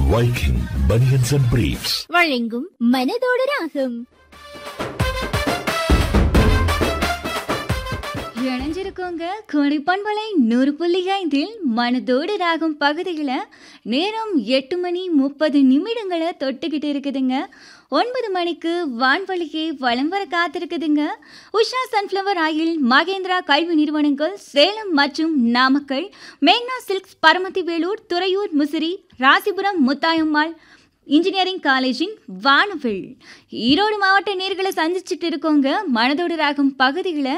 Viking Bunions and Briefs. வழங்கும் மனதோடு ராகம் இணைஞ்சிருக்கோங்க கோடிப்பண்பலை நூறு புள்ளி ஐந்தில் மனதோடு ராகும் பகுதியில் நேரம் எட்டு மணி முப்பது நிமிடங்களை தொட்டுக்கிட்டு இருக்குதுங்க ஒன்பது மணிக்கு வான்வழியே வலம் வர காத்திருக்குதுங்க உஷா சன்ஃப்ளவர் ஆயில் மகேந்திரா கல்வி நிறுவனங்கள் சேலம் மற்றும் நாமக்கல் மேக்னா சில்க்ஸ் பரமத்தி வேலூர் துறையூர் முசிறி ராசிபுரம் முத்தாயம்மாள் இன்ஜினியரிங் காலேஜின் வானவில் ஈரோடு மாவட்ட நேர்களை சந்திச்சுட்டு இருக்கோங்க மனதோடு ராகும் பகுதியில்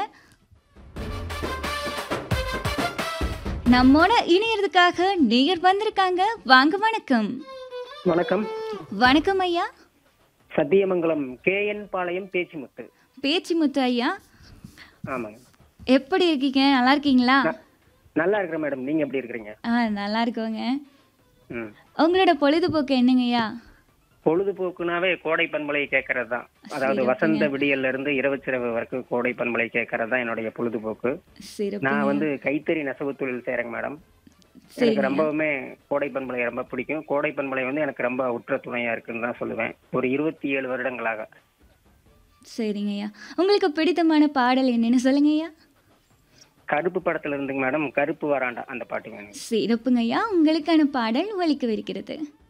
நம்மோட இணையறதுக்காக நேயர் வந்திருக்காங்க வாங்க வணக்கம் வணக்கம் வணக்கம் ஐயா சத்தியமங்கலம் கேஎன் பாளையம் பேச்சிமுத்து பேச்சு முத்து ஐயா ஆமாங்க எப்படி இருக்கீங்க நல்லா இருக்கீங்களா ந- நல்லா இருக்கிறேன் மேடம் நீங்க எப்படி இருக்கிறீங்க ஆ நல்லா இருக்கோங்க ம் உங்களோட பொழுதுபோக்கு என்னங்க ஐயா பொழுதுபோக்குனாவே கோடை பண்பலை கேட்கறது தான் அதாவது வசந்த விடியல்ல இருந்து இரவுச்சிரவு வரைக்கும் கோடை பண்பலை கேட்கறது தான் என்னுடைய பொழுதுபோக்கு சிறப்பு நான் வந்து கைத்தறி நெசவு தொழில் செய்றேங்க மேடம் சரிங்க. எனக்கு ரொம்பவுமே கோடை பண்பலை ரொம்ப பிடிக்கும் கோடை பண்பலை வந்து எனக்கு ரொம்ப உற்ற துணையா இருக்குன்னு தான் சொல்லுவேன் ஒரு இருபத்தி ஏழு வருடங்களாக சரிங்க ஐயா உங்களுக்கு பிடித்தமான பாடல் என்னன்னு சொல்லுங்க ஐயா கருப்பு படத்துல இருந்துங்க மேடம் கருப்பு வராண்டா அந்த பாட்டுங்க எனக்கு சிறப்புங்க ஐயா உங்களுக்கான பாடல் ஒலிக்கவிருக்கிறது